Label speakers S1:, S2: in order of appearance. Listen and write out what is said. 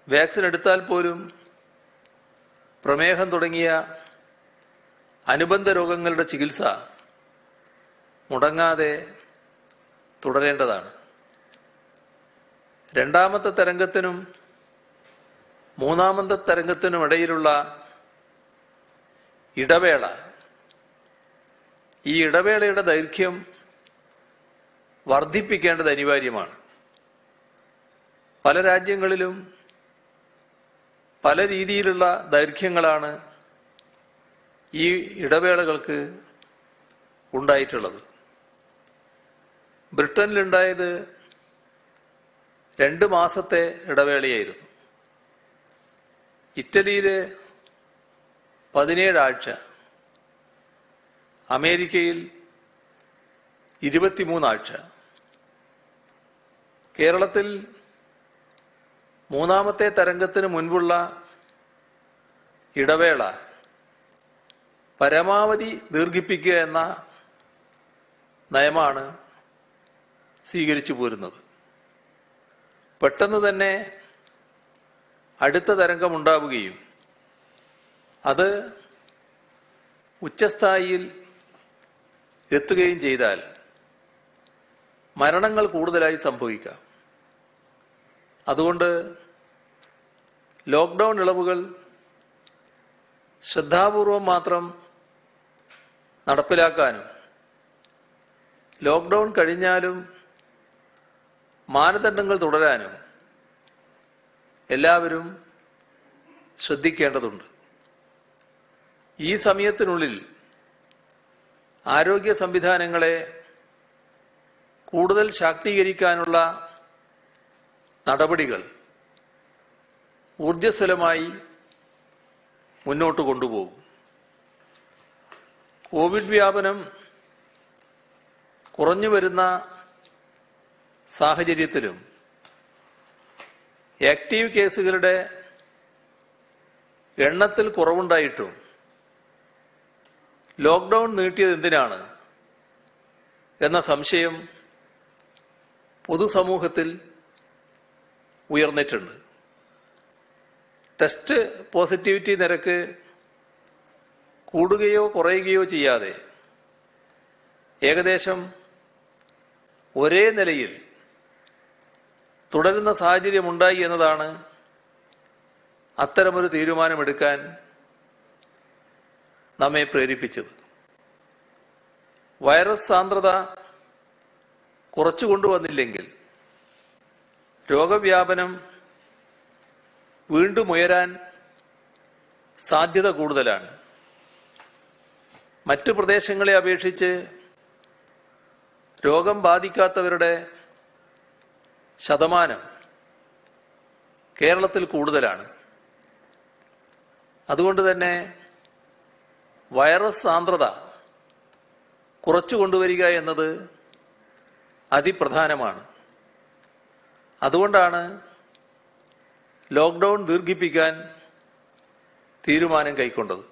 S1: vaccine എടുത്താൽ പോലും പ്രമേഹം തുടങ്ങിയ അനുബന്ധ രോഗങ്ങളുടെ ചികിത്സ മുടങ്ങാതെ തുടരേണ്ടതാണ് രണ്ടാമത്തെ തരംഗത്തിനും മൂന്നാമത്തെ തരംഗത്തിനും ഇടയിലുള്ള ഇടവേള ഈ ഇടവേളയുടെ ദൈർഘ്യം വർദ്ധിപ്പിക്കേണ്ടത് അനിവാര്യമാണ് പല രാജ്യങ്ങളിലും പല രീതിയിലുള്ള ദൈർഘ്യങ്ങളാണ് ഈ ഇടവേളകൾക്ക് ഉണ്ടായിട്ടുള്ളത് ബ്രിട്ടനിലുണ്ടായത് രണ്ട് മാസത്തെ ഇടവേളയായിരുന്നു ഇറ്റലിയിൽ പതിനേഴാഴ്ച അമേരിക്കയിൽ ഇരുപത്തിമൂന്നാഴ്ച കേരളത്തിൽ മൂന്നാമത്തെ തരംഗത്തിന് മുൻപുള്ള ഇടവേള പരമാവധി ദീർഘിപ്പിക്കുക എന്ന നയമാണ് സ്വീകരിച്ചു പോരുന്നത് പെട്ടെന്ന് തന്നെ അടുത്ത തരംഗം ഉണ്ടാവുകയും അത് ഉച്ചസ്ഥായിയിൽ എത്തുകയും ചെയ്താൽ മരണങ്ങൾ കൂടുതലായി സംഭവിക്കാം അതുകൊണ്ട് ലോക്ക്ഡൗൺ ഇളവുകൾ ശ്രദ്ധാപൂർവം മാത്രം നടപ്പിലാക്കാനും ലോക്ക്ഡൗൺ കഴിഞ്ഞാലും മാനദണ്ഡങ്ങൾ തുടരാനും എല്ലാവരും ശ്രദ്ധിക്കേണ്ടതുണ്ട് ഈ സമയത്തിനുള്ളിൽ ആരോഗ്യ സംവിധാനങ്ങളെ കൂടുതൽ ശാക്തീകരിക്കാനുള്ള നടപടികൾ ഊർജ്ജസ്വലമായി മുന്നോട്ട് കൊണ്ടുപോകും കോവിഡ് വ്യാപനം കുറഞ്ഞു വരുന്ന സാഹചര്യത്തിലും ആക്റ്റീവ് കേസുകളുടെ എണ്ണത്തിൽ കുറവുണ്ടായിട്ടും ലോക്ക്ഡൗൺ നീട്ടിയത് എന്തിനാണ് എന്ന സംശയം പൊതുസമൂഹത്തിൽ ഉയർന്നിട്ടുണ്ട് ടെസ്റ്റ് പോസിറ്റിവിറ്റി നിരക്ക് കൂടുകയോ കുറയുകയോ ചെയ്യാതെ ഏകദേശം ഒരേ നിലയിൽ തുടരുന്ന സാഹചര്യമുണ്ടായി എന്നതാണ് അത്തരമൊരു തീരുമാനമെടുക്കാൻ നമ്മെ പ്രേരിപ്പിച്ചത് വൈറസ് സാന്ദ്രത കുറച്ചു കൊണ്ടുവന്നില്ലെങ്കിൽ രോഗവ്യാപനം വീണ്ടും ഉയരാൻ സാധ്യത കൂടുതലാണ് മറ്റു പ്രദേശങ്ങളെ അപേക്ഷിച്ച് രോഗം ബാധിക്കാത്തവരുടെ ശതമാനം കേരളത്തിൽ കൂടുതലാണ് അതുകൊണ്ട് തന്നെ വൈറസ് സാന്ദ്രത കുറച്ചു കൊണ്ടുവരിക എന്നത് അതിപ്രധാനമാണ് അതുകൊണ്ടാണ് ലോക്ക്ഡൗൺ ദീർഘിപ്പിക്കാൻ തീരുമാനം കൈക്കൊണ്ടത്